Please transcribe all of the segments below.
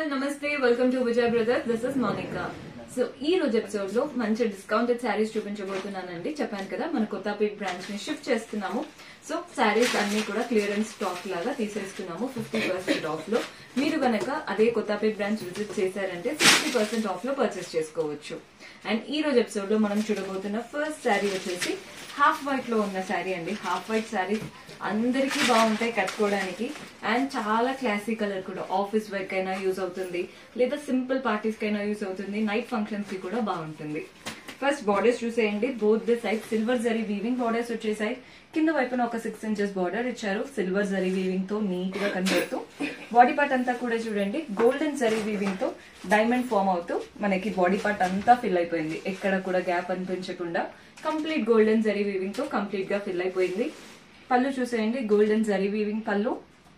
all నమస్తే welcome to Vijay brother this is Monica so ఈ రోజు ఎపిసోడ్ లో మంచి డిస్కౌంటెడ్ శారీస్ చూపించబోతున్నానండి చెప్పాను కదా మన కొత్తపేట్ బ్రాంచ్ ని షిఫ్ట్ చేస్తున్నాము సో శారీస్ అన్ని కూడా క్లియరెన్స్ స్టాక్ లాగా తీసేస్తున్నాము ఫిఫ్టీ పర్సెంట్ ఆఫ్ లో మీరు గనక అదే కొత్తపేట్ బ్రాంచ్ విజిట్ చేశారంటే సిక్స్టీ పర్సెంట్ ఆఫ్ లో పర్చేస్ చేసుకోవచ్చు అండ్ ఈ రోజు ఎపిసోడ్ లో మనం చూడబోతున్న ఫస్ట్ శారీ వచ్చేసి హాఫ్ వైట్ లో ఉన్న శారీ అండి హాఫ్ వైట్ శారీ అందరికీ బాగుంటాయి కట్టుకోవడానికి అండ్ చాలా క్లాసీ కలర్ కూడా ఆఫీస్ వర్క్ అయినా యూజ్ అవుతుంది లేదా సింపుల్ పార్టీస్ కైనా యూజ్ అవుతుంది నైట్ ఫంక్షన్స్ కి కూడా బాగుంటుంది ఫస్ట్ బార్డర్స్ చూసేయండి both the side silver zari weaving borders వచ్చేసాయి కింద వైపున ఒక సిక్స్ ఇంచెస్ బార్డర్ ఇచ్చారు సిల్వర్ జరీ వీవింగ్ తో నీట్ గా కనబడుతూ బాడీ పార్ట్ అంతా కూడా చూడండి గోల్డెన్ జరీ వీవింగ్ తో డైమండ్ ఫామ్ అవుతూ మనకి బాడీ పార్ట్ అంతా ఫిల్ అయిపోయింది ఎక్కడ కూడా gap అనిపించకుండా complete golden zari weaving తో కంప్లీట్ గా ఫిల్ అయిపోయింది పళ్ళు చూసేయండి golden zari weaving pallu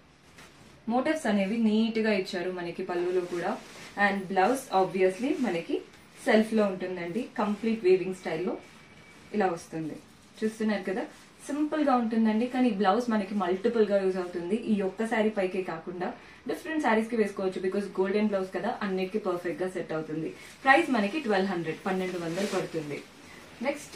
motives అనేవి నీట్ గా ఇచ్చారు మనకి పళ్ళులో కూడా అండ్ బ్లౌజ్ ఆబ్వియస్లీ మనకి సెల్ఫ్ లో ఉంటుందండి కంప్లీట్ వీవింగ్ స్టైల్లో ఇలా వస్తుంది చూస్తున్నారు కదా సింపుల్ గా ఉంటుందండి కానీ బ్లౌజ్ మనకి మల్టిపుల్ గా యూజ్ అవుతుంది ఈ ఒక్క శారీ పైకే కాకుండా డిఫరెంట్ శారీస్ కి వేసుకోవచ్చు బికాస్ గోల్డెన్ బ్లౌజ్ కదా అన్నిటికీ పర్ఫెక్ట్ గా సెట్ అవుతుంది ప్రైస్ మనకి ట్వెల్వ్ హండ్రెడ్ పన్నెండు వందలు పడుతుంది నెక్స్ట్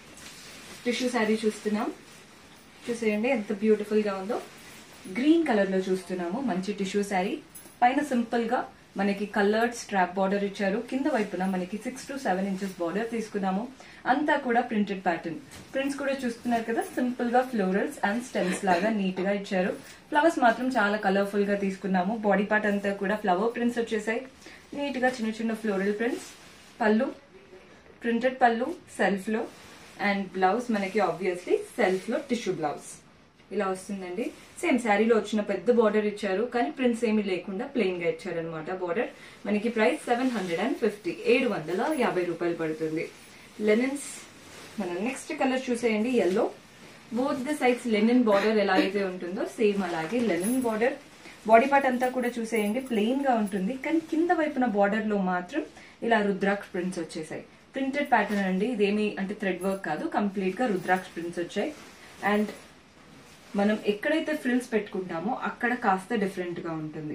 టిష్యూ శారీ చూస్తున్నాం చూసేయండి ఎంత బ్యూటిఫుల్ గా ఉందో గ్రీన్ కలర్ లో చూస్తున్నాము మంచి టిష్యూ శారీ పైన సింపుల్ గా మనకి కలర్డ్ స్ట్రాప్ బార్డర్ ఇచ్చారు కింద వైపున మనకి six to seven inches border తీసుకున్నాము అంతా కూడా ప్రింటెడ్ ప్యాటర్న్ ప్రింట్స్ కూడా చూస్తున్నారు కదా సింపుల్ గా ఫ్లోరల్స్ అండ్ స్టెమ్స్ లాగా నీట్ గా ఇచ్చారు ఫ్లవర్స్ మాత్రం చాలా కలర్ఫుల్ గా తీసుకున్నాము బాడీ పార్ట్ అంతా కూడా ఫ్లవర్ ప్రింట్స్ వచ్చేసాయి నీట్ గా చిన్న చిన్న floral prints pallu printed pallu self లో అండ్ బ్లౌజ్ మనకి ఆబ్వియస్లీ సెల్ఫ్ లో టిష్యూ బ్లౌజ్ ఇలా వస్తుందండి సేమ్ శారీలో వచ్చిన పెద్ద బార్డర్ ఇచ్చారు కానీ ప్రింట్స్ ఏమీ లేకుండా ప్లెయిన్ గా ఇచ్చారు అనమాట బార్డర్ మనకి price seven hundred and fifty ఏడు వందల యాభై రూపాయలు పడుతుంది లెనిన్స్ మన నెక్స్ట్ కలర్ చూసేయండి yellow both the sides linen border ఎలా అయితే ఉంటుందో సేమ్ అలాగే లెనిన్ బార్డర్ బాడీ పార్ట్ అంతా కూడా చూసేయండి ప్లెయిన్ గా ఉంటుంది కానీ కింద వైపున బార్డర్ లో మాత్రం ఇలా రుద్రాక్ష ప్రింట్స్ వచ్చేసాయి ప్రింటెడ్ ప్యాటర్న్ అండి ఇదేమి అంటే థ్రెడ్ వర్క్ కాదు కంప్లీట్ గా రుద్రాక్ష ప్రింట్స్ వచ్చాయి అండ్ మనం ఎక్కడైతే ఫ్రిల్స్ పెట్టుకుంటామో అక్కడ కాస్త డిఫరెంట్ గా ఉంటుంది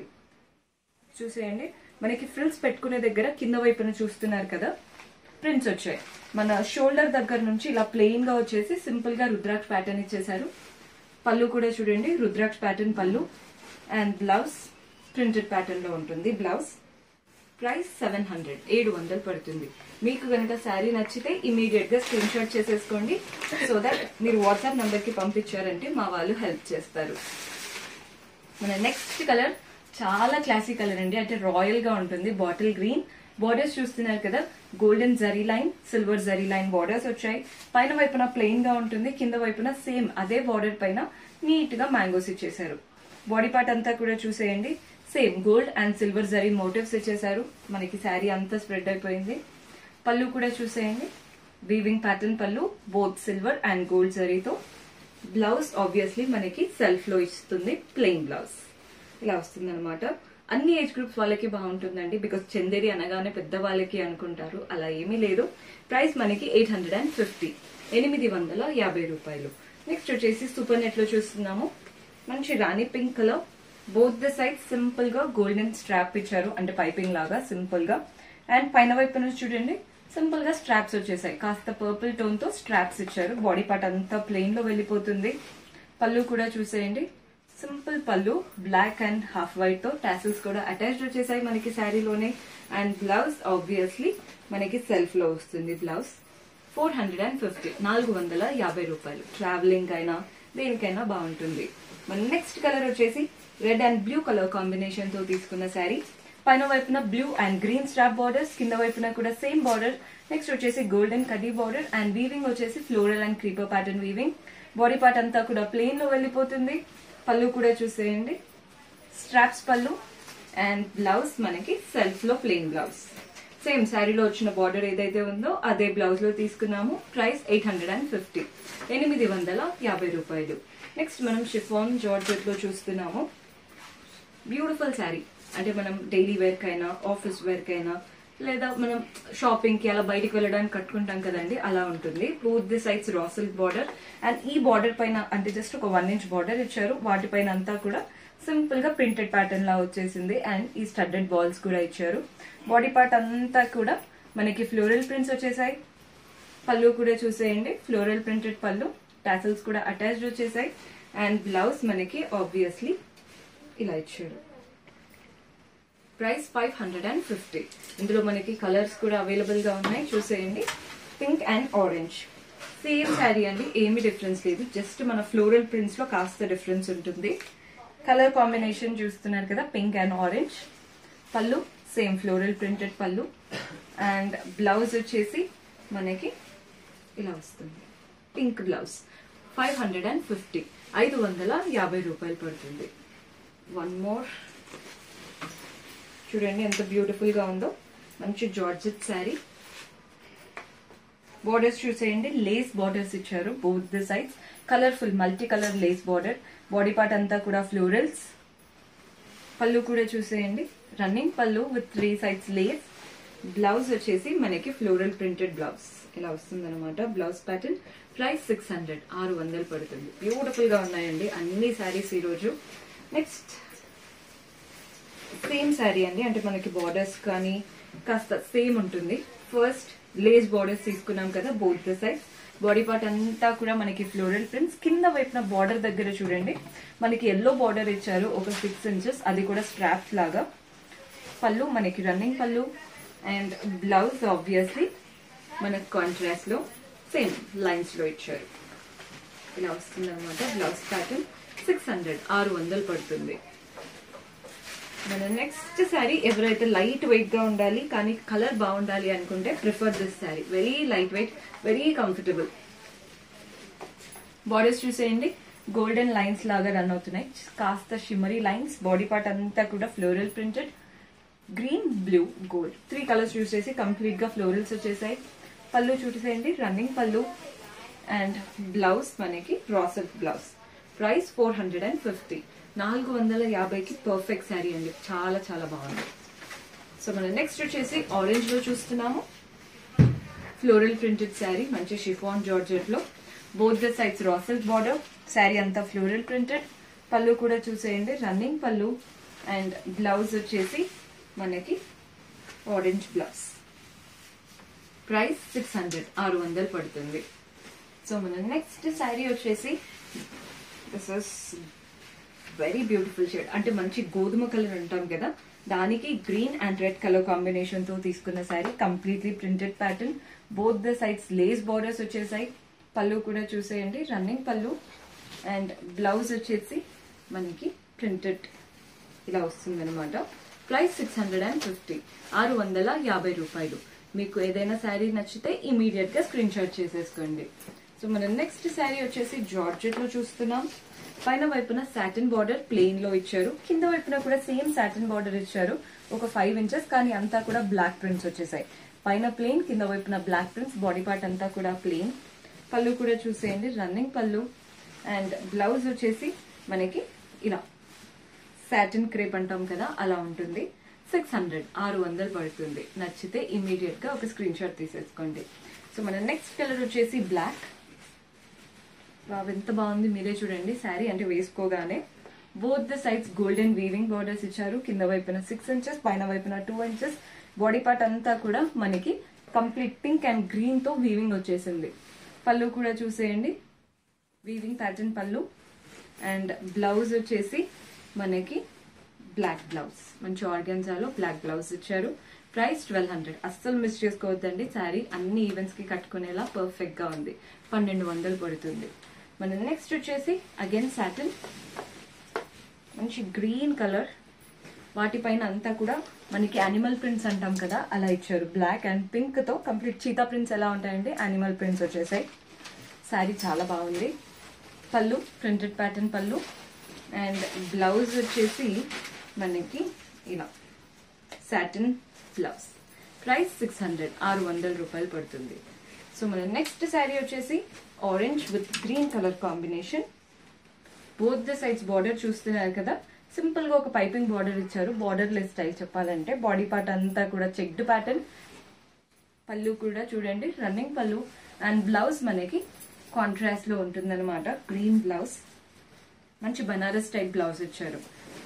చూసేయండి మనకి ఫ్రిల్స్ పెట్టుకునే దగ్గర కింద వైపున చూస్తున్నారు కదా ప్రింట్స్ వచ్చాయి మన షోల్డర్ దగ్గర నుంచి ఇలా ప్లెయిన్ గా వచ్చేసి సింపుల్ గా రుద్రాక్ష ప్యాటర్న్ ఇచ్చేసారు పళ్ళు కూడా చూడండి rudraksha pattern pallu and blouse printed pattern లో ఉంటుంది బ్లౌజ్ ప్రైస్ సెవెన్ హండ్రెడ్ ఏడు వందలు పడుతుంది మీకు కనుక శారీ నచ్చితే ఇమీడియట్ గా స్క్రీన్ షాట్ చేసేసుకోండి సో దట్ మీరు వాట్సాప్ నంబర్ కి పంపించారంటే మా వాళ్ళు హెల్ప్ చేస్తారు మన నెక్స్ట్ కలర్ చాలా క్లాసిక్ కలర్ అండి అంటే రాయల్ గా ఉంటుంది బాటిల్ గ్రీన్ బార్డర్స్ చూస్తున్నారు కదా golden zari line silver zari line borders వచ్చాయి పైన వైపున ప్లెయిన్ గా ఉంటుంది కింద వైపున సేమ్ అదే బార్డర్ పైన నీట్ గా మ్యాంగోస్ ఇచ్చేసారు బాడీ పార్ట్ అంతా కూడా చూసేయండి same gold and silver zari motives ఇచ్చేసారు మనకి శారీ అంతా స్ప్రెడ్ అయిపోయింది పళ్ళు కూడా చూసేయండి weaving pattern pallu both silver and gold జరీతో బ్లౌజ్ ఆబ్వియస్లీ మనకి సెల్ఫ్ లో ఇస్తుంది ప్లెయిన్ బ్లౌజ్ ఇలా వస్తుంది అనమాట అన్ని ఏజ్ గ్రూప్స్ వాళ్ళకి బాగుంటుందండి బికాస్ చందేరి అనగానే పెద్ద వాళ్ళకి అనుకుంటారు అలా ఏమీ లేదు ప్రైస్ మనకి ఎయిట్ హండ్రెడ్ అండ్ ఫిఫ్టీ ఎనిమిది వందల యాభై రూపాయలు నెక్స్ట్ వచ్చేసి సూపర్ నెట్ లో చూస్తున్నాము మంచి rani pink colour both the side simple గా గోల్డెన్ స్ట్రాప్ ఇచ్చారు అంటే పైపింగ్ లాగా సింపుల్ గా అండ్ పైన వైపు నుంచి చూడండి సింపుల్ గా స్ట్రాప్స్ వచ్చేసాయి కాస్త పర్పుల్ టోన్ తో స్ట్రాప్స్ ఇచ్చారు బాడీ పార్ట్ అంతా ప్లెయిన్ లో వెళ్ళిపోతుంది పళ్ళు కూడా చూసేయండి simple pallu black and half white తో టాసిల్స్ కూడా అటాచ్డ్ వచ్చేసాయి మనకి శారీలోనే అండ్ బ్లౌజ్ ఆబ్వియస్లీ మనకి సెల్ఫ్ లో వస్తుంది blouse four hundred and fifty నాలుగు వందల యాభై రూపాయలు ట్రావెలింగ్ అయినా దేనికైనా బాగుంటుంది మన నెక్స్ట్ కలర్ వచ్చేసి red and blue colour combination తో తీసుకున్న శారీ పైన వైపున blue and green strap borders కింద వైపున కూడా సేమ్ బార్డర్ నెక్స్ట్ వచ్చేసి గోల్డెన్ కడ్డీ బార్డర్ అండ్ వీవింగ్ వచ్చేసి floral and creeper pattern weaving body part అంతా కూడా ప్లెయిన్ లో వెళ్ళిపోతుంది పళ్ళు కూడా చూసేయండి స్ట్రాప్స్ పళ్ళు అండ్ బ్లౌజ్ మనకి సెల్ఫ్ లో ప్లెయిన్ బ్లౌజ్ సేమ్ శారీలో వచ్చిన బార్డర్ ఏదైతే ఉందో అదే బ్లౌజ్ లో తీసుకున్నాము price eight hundred and fifty ఎనిమిది వందల యాభై రూపాయలు నెక్స్ట్ మనం షిఫాన్ జార్జెట్ లో చూస్తున్నాము బ్యూటిఫుల్ శారీ అంటే మనం డైలీ వేర్ కైనా ఆఫీస్ వేర్ కైనా లేదా మనం షాపింగ్ కి అలా బయటికి వెళ్ళడానికి కట్టుకుంటాం కదండి అలా ఉంటుంది both the sides tassel border and ఈ బార్డర్ పైన అంటే జస్ట్ ఒక వన్ ఇంచ్ బార్డర్ ఇచ్చారు వాటిపైన అంతా కూడా సింపుల్ గా ప్రింటెడ్ ప్యాటర్న్ లా వచ్చేసింది అండ్ ఈ స్టడ్డెడ్ బాల్స్ కూడా ఇచ్చారు బాడీ పార్ట్ అంతా కూడా మనకి ఫ్లోరల్ ప్రింట్స్ వచ్చేసాయి పళ్ళు కూడా చూసేయండి ఫ్లోరల్ ప్రింటెడ్ పళ్ళు టాసల్స్ కూడా అటాచ్డ్ వచ్చేసాయి అండ్ బ్లౌజ్ మనకి ఆబ్వియస్లీ ఇలా ఇచ్చారు price five hundred and fifty ఇందులో మనకి కలర్స్ కూడా అవైలబుల్ గా ఉన్నాయి చూసేయండి pink and orange same sari అండి ఏమి డిఫరెన్స్ లేదు జస్ట్ మన ఫ్లోరల్ ప్రింట్స్ లో కాస్త డిఫరెన్స్ ఉంటుంది కలర్ కాంబినేషన్ చూస్తున్నారు కదా pink and orange pallu same floral printed pallu and blouse వచ్చేసి మనకి ఇలా వస్తుంది pink blouse five hundred and fifty ఐదు వందల యాభై రూపాయలు పడుతుంది వన్ మోర్ చూడండి ఎంత బ్యూటిఫుల్ గా ఉందో మంచి జార్జెట్ శారీ బోర్డర్స్ చూసేయండి లేస్ బార్డర్స్ ఇచ్చారు both the sides colourful multi colour lace border body part అంతా కూడా ఫ్లోరల్స్ పళ్ళు కూడా చూసేయండి running pallu with three sides lace blouse వచ్చేసి మనకి ఫ్లోరల్ ప్రింటెడ్ బ్లౌజ్ ఇలా వస్తుంది అనమాట blouse pattern price six hundred ఆరు వందలు పడుతుంది బ్యూటిఫుల్ గా ఉన్నాయండి అన్ని శారీస్ ఈ రోజు నెక్స్ట్ సేమ్ శారీ అండి అంటే మనకి బార్డర్స్ కానీ కాస్త సేమ్ ఉంటుంది ఫస్ట్ లేస్ బార్డర్స్ తీసుకున్నాం కదా both the sides body part అంతా కూడా మనకి ఫ్లోరల్ ప్రింట్స్ కింద వైపున బార్డర్ దగ్గర చూడండి మనకి ఎల్లో బార్డర్ ఇచ్చారు ఒక సిక్స్ ఇంచెస్ అది కూడా స్ట్రాప్ లాగా పళ్ళు మనకి running pallu and blouse obviously మనకి కాంట్రాస్ట్ లో సేమ్ లైన్స్ లో ఇచ్చారు ఇలా వస్తుంది అనమాట బ్లౌజ్ ప్యాటర్న్ సిక్స్ హండ్రెడ్ ఆరు వందలు పడుతుంది మన నెక్స్ట్ శారీ ఎవరైతే లైట్ వెయిట్ గా ఉండాలి కానీ కలర్ బాగుండాలి అనుకుంటే prefer this sari very light weight very comfortable borders చూసేయండి గోల్డెన్ లైన్స్ లాగా రన్ అవుతున్నాయి కాస్త షిమరీ లైన్స్ బాడీ పార్ట్ అంతా కూడా floral printed green blue gold three colours use చేసి కంప్లీట్ గా ఫ్లోరల్స్ వచ్చేసాయి పళ్ళు చూసేయండి రన్నింగ్ పళ్ళు అండ్ బ్లౌజ్ మనకి tassel blouse price four hundred and fifty నాలుగు వందల యాభైకి పర్ఫెక్ట్ శారీ అండి చాలా చాలా బాగుంది సో మనం నెక్స్ట్ వచ్చేసి ఆరెంజ్ లో చూస్తున్నాము ఫ్లోరల్ ప్రింటెడ్ శారీ మంచి షిఫాన్ జార్జెట్ లో both the sides tassel border sari అంతా ఫ్లోరల్ ప్రింటెడ్ పళ్ళు కూడా చూసేయండి రన్నింగ్ పళ్ళు అండ్ బ్లౌజ్ వచ్చేసి మనకి orange blouse price six hundred ఆరు వందలు పడుతుంది సో మన నెక్స్ట్ శారీ వచ్చేసి this is very beautiful shade అంటే మంచి గోధుమ కలర్ అంటాం కదా దానికి green and red colour combination తో తీసుకున్న sari completely printed pattern both the sides lace borders వచ్చేసాయి పళ్ళు కూడా చూసేయండి రన్నింగ్ పళ్ళు అండ్ బ్లౌజ్ వచ్చేసి మనకి ప్రింటెడ్ ఇలా వస్తుంది అనమాట price six hundred and fifty ఆరు వందల యాభై రూపాయలు మీకు ఏదైనా శారీ నచ్చితే ఇమీడియట్ గా స్క్రీన్ షాట్ చేసేసుకోండి సో మన నెక్స్ట్ శారీ వచ్చేసి జార్జెట్ లో చూస్తున్నాం పైన వైపున సాటిన్ బార్డర్ ప్లెయిన్ లో ఇచ్చారు కింద వైపున కూడా సేమ్ సాటిన్ బార్డర్ ఇచ్చారు ఒక ఫైవ్ ఇంచెస్ కానీ అంతా కూడా బ్లాక్ ప్రింట్స్ వచ్చేసాయి పైన ప్లెయిన్ కింద వైపున బ్లాక్ ప్రింట్స్ బాడీ పార్ట్ అంతా కూడా ప్లెయిన్ పళ్ళు కూడా చూసేయండి రన్నింగ్ పళ్ళు అండ్ బ్లౌజ్ వచ్చేసి మనకి ఇలా సాటిన్ క్రేప్ అంటాం కదా అలా ఉంటుంది సిక్స్ హండ్రెడ్ ఆరు వందలు పడుతుంది నచ్చితే ఇమీడియట్ గా ఒక స్క్రీన్ షాట్ తీసేసుకోండి సో మన నెక్స్ట్ కలర్ వచ్చేసి బ్లాక్ వావ్ ఎంత బాగుంది మీరే చూడండి శారీ అంటే వేసుకోగానే both the sides golden weaving borders ఇచ్చారు కింద వైపున సిక్స్ ఇంచెస్ పైన వైపున టూ ఇంచెస్ బాడీ పార్ట్ అంతా కూడా మనకి కంప్లీట్ పింక్ అండ్ గ్రీన్ తో వీవింగ్ వచ్చేసింది పళ్ళు కూడా చూసేయండి weaving pattern pallu and blouse వచ్చేసి మనకి బ్లాక్ బ్లౌజ్ మంచి ఆర్గన్జాలో బ్లాక్ బ్లౌజ్ ఇచ్చారు ప్రైస్ ట్వెల్వ్ హండ్రెడ్ అస్సలు మిస్ చేసుకోవద్దండి శారీ అన్ని ఈవెంట్స్ కి కట్టుకునేలా పర్ఫెక్ట్ గా ఉంది పన్నెండు వందలు పడుతుంది మన నెక్స్ట్ వచ్చేసి అగైన్ సాటిన్ మంచి గ్రీన్ కలర్ వాటిపైన అంతా కూడా మనకి యానిమల్ ప్రింట్స్ అంటాం కదా అలా ఇచ్చారు బ్లాక్ అండ్ పింక్ తో కంప్లీట్ చీతా ప్రింట్స్ ఎలా ఉంటాయండి యానిమల్ ప్రింట్స్ వచ్చేసాయి శారీ చాలా బాగుంది pallu printed pattern pallu and blouse వచ్చేసి మనకి ఇలా satin blouse price six hundred ఆరు వందల రూపాయలు పడుతుంది సో మన నెక్స్ట్ శారీ వచ్చేసి orange with green colour combination both the sides border చూస్తున్నారు కదా సింపుల్ గా ఒక పైపింగ్ బార్డర్ ఇచ్చారు బార్డర్ లెస్ స్టైల్ చెప్పాలంటే బాడీ పార్ట్ అంతా కూడా చెక్డ్ ప్యాటర్న్ పళ్ళు కూడా చూడండి రన్నింగ్ పళ్ళు అండ్ బ్లౌజ్ మనకి కాంట్రాస్ట్ లో ఉంటుందన్నమాట గ్రీన్ బ్లౌజ్ మంచి బనారస్ టైప్ బ్లౌజ్ ఇచ్చారు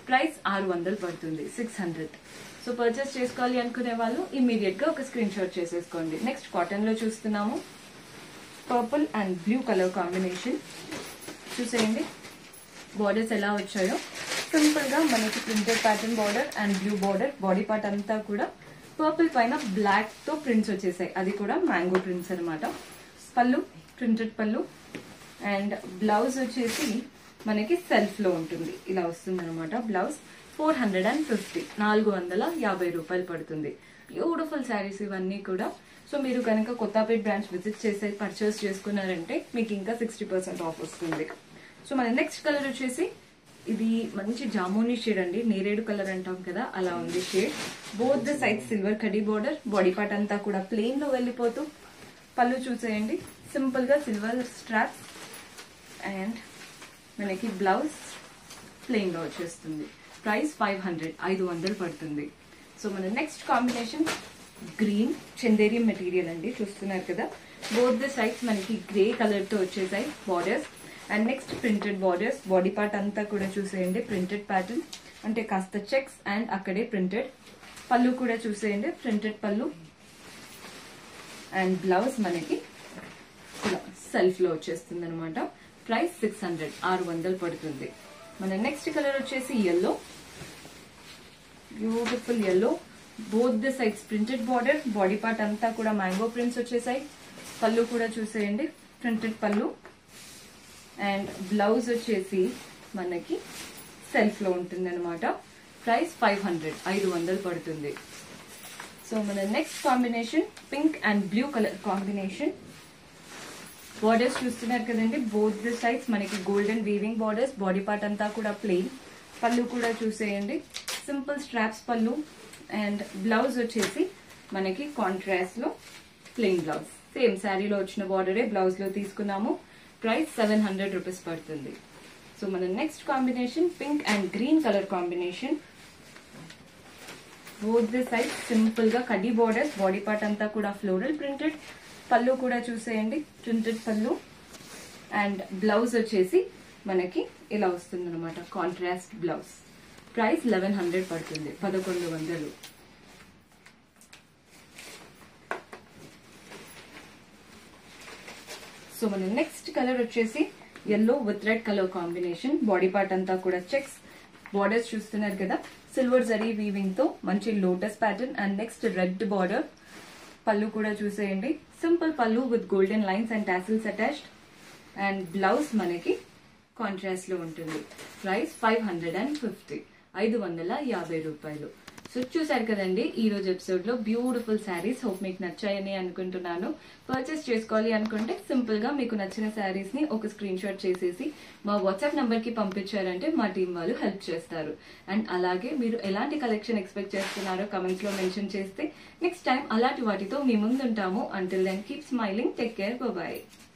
ప్రైస్ ఆరు వందలు పడుతుంది సిక్స్ హండ్రెడ్ సో పర్చేస్ చేసుకోవాలి అనుకునే వాళ్ళు ఇమీడియట్ గా ఒక స్క్రీన్ షాట్ చేసేసుకోండి నెక్స్ట్ కాటన్ లో చూస్తున్నాము purple and blue colour combination చూసేయండి బార్డర్స్ ఎలా వచ్చాయో సింపుల్ గా మనకి printed pattern border and blue border body part అంతా కూడా పర్పుల్ పైన బ్లాక్ తో ప్రింట్స్ వచ్చేసాయి అది కూడా మ్యాంగో ప్రింట్స్ అన్నమాట పళ్ళు ప్రింటెడ్ పళ్ళు అండ్ బ్లౌజ్ వచ్చేసి మనకి సెల్ఫ్ లో ఉంటుంది ఇలా వస్తుంది అనమాట blouse four hundred and fifty నాలుగు వందల యాభై రూపాయలు పడుతుంది బ్యూటిఫుల్ శారీస్ ఇవన్నీ కూడా సో మీరు కనుక కొత్తపేట బ్రాంచ్ విజిట్ చేసి పర్చేస్ చేసుకున్నారంటే మీకు ఇంకా సిక్స్టీ పర్సెంట్ ఆఫ్ వస్తుంది సో మన నెక్స్ట్ కలర్ వచ్చేసి ఇది మంచి జాముని షేడ్ అండి నేరేడు కలర్ అంటాం కదా అలా ఉంది shade both the side silver కడీ బోర్డర్ బాడీ పార్ట్ అంతా కూడా ప్లెయిన్ లో వెళ్ళిపోతూ పళ్ళు చూసేయండి సింపుల్ గా సిల్వర్ స్ట్రాప్స్ అండ్ మనకి బ్లౌజ్ ప్లెయిన్ లో వచ్చేస్తుంది ప్రైస్ ఫైవ్ హండ్రెడ్ ఐదు వందలు పడుతుంది సో మన next combination green Chanderi material అండి చూస్తున్నారు కదా బోత్ ద సైడ్స్ మనకి గ్రే కలర్ తో వచ్చేసాయి borders and next printed borders body part అంతా కూడా చూసేయండి ప్రింటెడ్ ప్యాటర్న్ అంటే కాస్త చెక్స్ అండ్ అక్కడే ప్రింటెడ్ పళ్ళు కూడా చూసేయండి ప్రింటెడ్ పళ్ళు అండ్ బ్లౌజ్ మనకి సెల్ఫ్ లో వచ్చేస్తుంది అనమాట ప్రైస్ సిక్స్ హండ్రెడ్ ఆరు వందలు పడుతుంది మన నెక్స్ట్ కలర్ వచ్చేసి yellow beautiful yellow both the sides printed border body part అంతా కూడా మ్యాంగో ప్రింట్స్ వచ్చేసాయి పళ్ళు కూడా చూసేయండి ప్రింటెడ్ పళ్ళు అండ్ బ్లౌజ్ వచ్చేసి మనకి సెల్ఫ్ లో ఉంటుంది అనమాట ప్రైస్ ఫైవ్ హండ్రెడ్ ఐదు వందలు పడుతుంది సో మన next combination pink and blue colour combination borders చూస్తున్నారు కదండి బోత్ ది సైడ్స్ మనకి golden weaving borders body part అంతా కూడా ప్లెయిన్ పళ్ళు కూడా చూసేయండి simple straps pallu and blouse వచ్చేసి మనకి కాంట్రాస్ట్ లో ప్లెయిన్ బ్లౌజ్ సేమ్ శారీలో వచ్చిన బార్డరే బ్లౌజ్ లో తీసుకున్నాము ప్రైస్ సెవెన్ హండ్రెడ్ రూపీస్ పడుతుంది సో మన next combination pink and green colour combination both the side simple గా కడ్డీ బోర్డర్స్ బాడీ పార్ట్ అంతా కూడా ఫ్లోరల్ ప్రింటెడ్ పళ్ళు కూడా చూసేయండి ప్రింటెడ్ పళ్ళు అండ్ బ్లౌజ్ వచ్చేసి మనకి ఇలా వస్తుంది అనమాట contrast blouse price eleven hundred పడుతుంది పదకొండు వందలు సో మన నెక్స్ట్ కలర్ వచ్చేసి yellow with red colour combination body part అంతా కూడా చెక్స్ బార్డర్స్ చూస్తున్నారు కదా సిల్వర్ జరీ వీవింగ్ తో మంచి lotus pattern and next red border pallu కూడా చూసేయండి simple pallu with golden lines and tassels attached and blouse మనకి కాంట్రాస్ట్ లో ఉంటుంది price five hundred and fifty ఐదు వందల యాభై రూపాయలు సో చూసారు కదండి ఈ రోజు ఎపిసోడ్ లో బ్యూటిఫుల్ శారీస్ హోప్ మీకు నచ్చాయని అనుకుంటున్నాను పర్చేస్ చేసుకోవాలి అనుకుంటే సింపుల్ గా మీకు నచ్చిన శారీస్ ని ఒక స్క్రీన్ షాట్ చేసేసి మా వాట్సాప్ నంబర్ కి పంపించారంటే మా టీం వాళ్ళు హెల్ప్ చేస్తారు అండ్ అలాగే మీరు ఎలాంటి కలెక్షన్ ఎక్స్పెక్ట్ చేస్తున్నారో కమెంట్స్ లో మెన్షన్ చేస్తే నెక్స్ట్ టైం అలాంటి వాటితో మీ ముందుంటాము until then keep smiling take care bye